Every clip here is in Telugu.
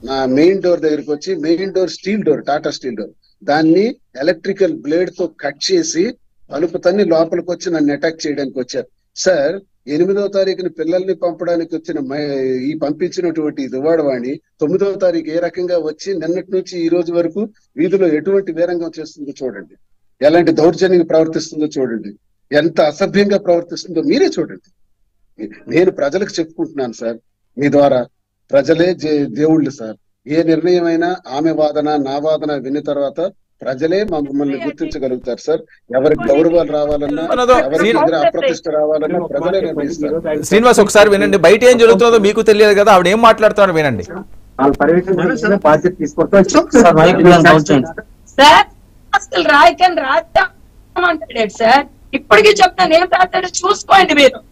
నా మెయిన్ డోర్ దగ్గరికి వచ్చి main door steel door Tata steel door దాన్ని ఎలక్ట్రికల్ బ్లేడ్ తో కట్ చేసి తలుపు తన్ని లోపలికి వచ్చి నన్ను అటాక్ చేయడానికి వచ్చారు సార్ ఎనిమిదవ తారీఖున పిల్లల్ని పంపడానికి వచ్చిన మై- ఈ పంపించినటువంటి దువాడవాణి తొమ్మిదవ తారీఖు ఏ రకంగా వచ్చి నిన్నటి నుంచి ఈ రోజు వరకు వీధిలో ఎటువంటి వీరంగం చేస్తుందో చూడండి ఎలాంటి దౌర్జన్యంగా ప్రవర్తిస్తుందో చూడండి ఎంత అసభ్యంగా ప్రవర్తిస్తుందో మీరే చూడండి నేను ప్రజలకు చెప్పుకుంటున్నాను సార్ మీ ద్వారా ప్రజలే జే- దేవుళ్ళు సార్ ఏ నిర్ణయం అయినా ఆమె వాదన నా వాదన విన్న తర్వాత ప్రజలే మమ్మల్ని గుర్తించగలుగుతారు సార్ ఎవరి గౌరవాలు రావాలన్నా మనదో ఎవరి శ్రీ- దగ్గర అప్రతిష్ట రావాలన్నా ప్రజలే నిర్ణయిస్తారు శ్రీనివాస్ ఒకసారి వినండి బయట ఏం జరుగుతుందో మీకు తెలియదు కదా ఆవిడ ఏం మాట్లాడుతున్నారో వినండి వాళ్ళ పర్యవేక్షణ బాధ్యత తీసుకుంటాం సార్ అసలు రాయకని రాద్దామంటాడు సార్ ఇప్పటికీ చెప్తాను ఏం రాస్తాడో చూసుకోండి మీరు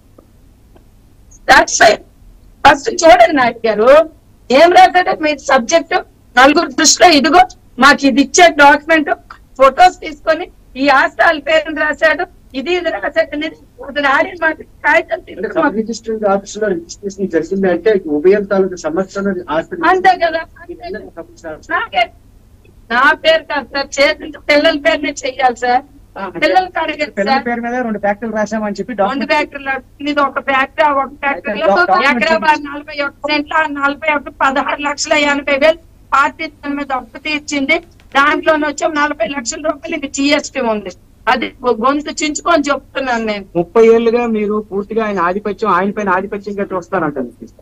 ఫస్ట్ చూడండి నాయుడు గారు ఏం రాశాడో మీ సబ్జెక్ట్ నలుగురు దృష్టిలో ఇదిగో మాకు ఇది ఇచ్చే డాక్యుమెంట్ ఫొటోస్ తీసుకొని ఈ ఆస్తి వాళ్ళ పేరుని రాశాడు ఇది ఇది రాశాడు అనేది అతను ఆడిన మాట కాగితం తీసుకొని మాకు రిజిస్ట్రేషన్ ఆఫీస్ లో రిజిస్ట్రేషన్ జరిగింది అంటే ఉభయం తాలూకు సమస్యలు ఆస్తి అంతే కదా అంతే కదా. నాకే నా పేరు కాదు సార్ చేసిన పిల్లల పేరునే చెయ్యాలి సార్ పిల్లలకి అడగదు పిల్లల సార్ పేరు మీద రెండు ఫ్యాక్టరీలు రాసామని చెప్పి రెండు డాక్యుమెంట్ ఫ్యాక్టరీలు ఇది ఒక ఫ్యాక్టరీ ఆ ఒక ఫ్యాక్టరీలో ఎకరా నలభై ఒక్క సెంట్ల నలభై ఒకటి పదహారు లక్షల ఎనభై వేలు పార్టీ దాని మీద అప్పు తీర్చింది దాంట్లోనే వచ్చి నలభై లక్షల రూపాయలు ఇది జిఎస్టీ ఉంది అది గొంతు చించుకొని చెప్తున్నాను నేను ముప్పై ఏళ్ళుగా మీరు పూర్తిగా ఆయన ఆధిపత్యం ఆయన పైన ఆధిపత్యంగా చూస్తారంట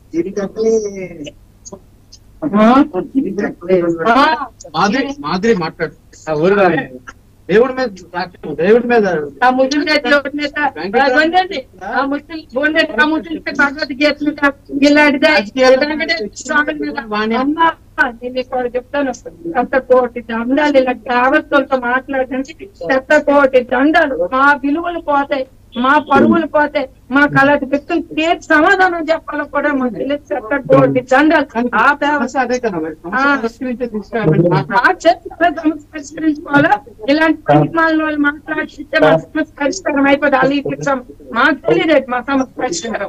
ఆ, మాదిరి మాదిరి మాట్లాడు దేవుడి మీద సాక్ష్యం, దేవుడి మీద ఆ ముస్లిం దేవుడి మీద ఆ గొండండి. ఆ ముస్లిం గొండండి. ఆ ముస్లిం భగవద్గీత మీద ఇలాంటిదే వెంకటేశ్వర స్వామి మీద అమ్మా, నేను ఇక్కడ చెప్తాను శత కోటి దండాలు ఇలా ట్రావెల్స్తో మాట్లాడడానికి శత కోటి దండాలు మా విలువలు పోతాయి మా పరువులు పోతాయి మా కలటి వ్యక్తులు పేరు సమాధానం చెప్పాలని కూడా మాకు తెలియదు శత కోటి దండాలు ఆ వ్యవస్థ అదే కదా మరి. ఆ. సంస్కరించే తీసుకురాబట్టి మాట్లాడు. ఆ చర్చలో సమస్య పరిష్కరించుకోవాలా ఇలాంటి పనికిమాలిన వాళ్ళు మాట్లాడితే మా సమస్య పరిష్కారం అయిపోతుంది అల్లి ఇప్పించాం మాకు తెలియదు మా సమస్య పరిష్కారం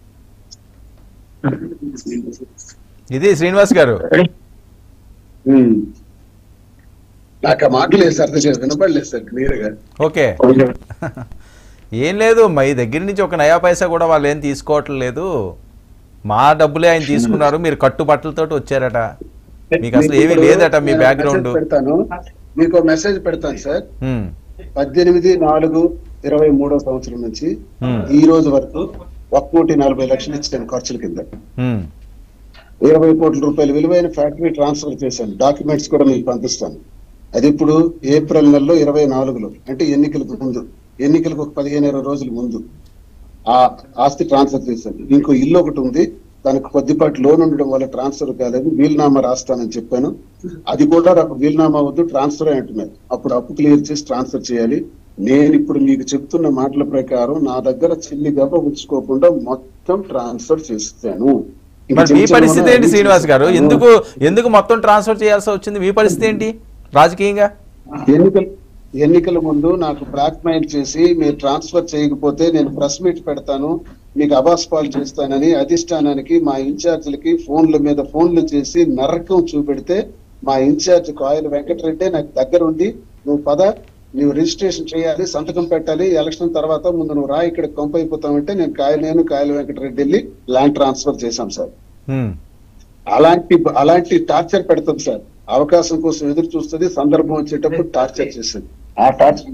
ఇది శ్రీనివాస్ గారు ఉమ్. నాకు ఆ మాటలు వేసి అర్థం చేసి వినపడలేదు సార్ క్లియర్ గా ఓకే ఏం లేదు మా ఈ దగ్గర నుంచి ఒక నయా పైసా కూడా వాళ్ళు ఏం తీసుకోవట్లేదు మా డబ్బులే ఆయన తీసుకున్నారు మీరు కట్టుబట్టలతో వచ్చారట మీకు అసలు ఏమీ లేదట మీ నేను బ్యాక్గ్రౌండ్ మెసేజ్ పెడతాను మీకు ఒక మెసేజ్ పెడతాను సార్ పద్దెనిమిది నాలుగు ఇరవై మూడో సంవత్సరం నుంచి ఈ రోజు వరకు ఒక కోటి నలభై లక్షలు ఇచ్చాను ఖర్చుల కింద ఇరవై కోట్ల రూపాయల విలువైన ఫ్యాక్టరీ ట్రాన్స్ఫర్ చేశాను డాక్యుమెంట్స్ కూడా మీకు పంపిస్తాను అది ఇప్పుడు ఏప్రిల్ నెలలో ఇరవై నాలుగులో అంటే ఎన్నికలకు ముందు ఎన్నికలకు ఒక పదిహేను ఇరవై రోజుల ముందు ఆ ఆస్తి ట్రాన్స్ఫర్ చేశాను ఇంకో ఇల్లు ఒకటి ఉంది దానికి కొద్దిపాటి లోన్ ఉండడం వల్ల ట్రాన్స్ఫర్ కాలేదు వీలునామా రాస్తానని చెప్పాను అది కూడా నాకు వీలునామా వద్దు ట్రాన్స్ఫర్ అంటున్నారు అప్పుడు అప్పు క్లియర్ చేసి ట్రాన్స్ఫర్ చేయాలి నేను ఇప్పుడు మీకు చెప్తున్న మాటల ప్రకారం నా దగ్గర చిల్లి గబ్బ ఉంచుకోకుండా మొత్తం ట్రాన్స్ఫర్ చేస్తాను ఇంకా మరి మీ చిన్న చిన్న పరిస్థితి ఏంటి ఉన్నాయి. శ్రీనివాస్ గారు ఎందుకు ఎందుకు మొత్తం ట్రాన్స్ఫర్ చేయాల్సి వచ్చింది మీ పరిస్థితి ఏంటి రాజకీయంగా ఎన్నికల ఎన్నికల ముందు నాకు బ్లాక్ మెయిల్ చేసి మీరు ట్రాన్స్ఫర్ చేయకపోతే నేను ప్రెస్ మీట్ పెడతాను మీకు అబాస్ పాలు చేస్తానని అధిష్టానానికి మా ఇన్ఛార్జీలకి ఫోన్ల మీద ఫోన్లు చేసి నరకం చూపెడితే మా ఇన్ఛార్జ్ కాయల వెంకటరెడ్డి నాకు దగ్గర ఉండి నువ్వు పద నువ్వు రిజిస్ట్రేషన్ చేయాలి సంతకం పెట్టాలి ఎలక్షన్ తర్వాత ముందు నువ్వు రా ఇక్కడ కొంప అయిపోతావంటే నేను కాయ నేను కాయల వెంకటరెడ్డి వెళ్ళి ల్యాండ్ ట్రాన్స్ఫర్ చేశాం సార్ హ్మ్. అలాంటి అలాంటి టార్చర్ పెడుతుంది సార్ అవకాశం కోసం ఎదురు చూస్తుంది సందర్భం వచ్చేటప్పుడు టార్చర్ చేస్తుంది ఆ టార్చర్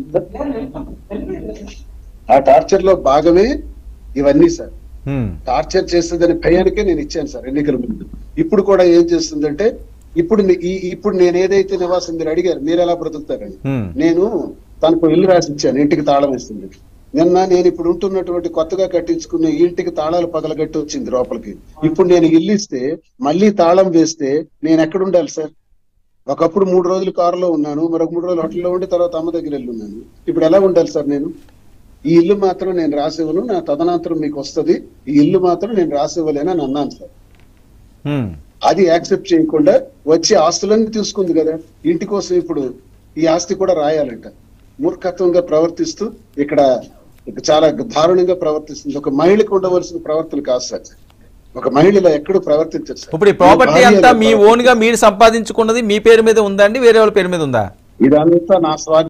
ఆ టార్చర్ లో భాగమే ఇవన్నీ సార్ హ్మ్. టార్చర్ చేస్తుందని భయానికే నేను ఇచ్చాను సార్ ఎన్నికల ముందు ఇప్పుడు కూడా ఏం చేస్తుందంటే ఇప్పుడు నే- ఈ ఇప్పుడు నేను ఏదైతే నివాసం మీరు అడిగారు మీరు ఎలా బ్రతుకుతారని హ్మ్. నేను తనకు ఇల్లు రాసి ఇచ్చాను ఇంటికి తాళం వేస్తుంది నిన్న నేను ఇప్పుడు ఉంటున్నటువంటి కొత్తగా కట్టించుకున్న ఈ ఇంటికి తాళాలు పగలగట్టి వచ్చింది లోపలికి ఇప్పుడు నేను ఇల్లు ఇస్తే మళ్ళీ తాళం వేస్తే నేను ఎక్కడ ఉండాలి సార్ ఒకప్పుడు మూడు రోజులు కారులో ఉన్నాను మరొక మూడు రోజులు హోటల్లో ఉండి తర్వాత అమ్మ దగ్గర వెళ్ళి ఉన్నాను ఇప్పుడు ఎలా ఉండాలి సార్ నేను ఈ ఇల్లు మాత్రం నేను రాసివ్వను నా తదనంతరం మీకు వస్తది ఈ ఇల్లు మాత్రం నేను రాసివ్వలేను అని అన్నాను సార్ హ్మ్. అది యాక్సెప్ట్ చేయకుండా వచ్చి ఆస్తులన్నీ తీసుకుంది కదా ఇంటి కోసం ఇప్పుడు ఈ ఆస్తి కూడా రాయాలంట మూర్ఖత్వంగా ప్రవర్తిస్తూ ఇక్కడ ఇక చాలా దారుణంగా ప్రవర్తిస్తుంది ఒక మహిళకు ఉండవలసిన ప్రవర్తన కాదు సార్ ఒక మహిళ ఎక్కడూ ప్రవర్తించరు సార్ ఇప్పుడు ఈ ప్రాపర్టీ భార్య అంతా ఎలా మీ ఓన్ గా మీరు సంపాదించుకున్నది మీ పేరు మీద ఉందా అండి వేరే వాళ్ళ పేరు మీద ఉందా ఇదంతా నా స్వా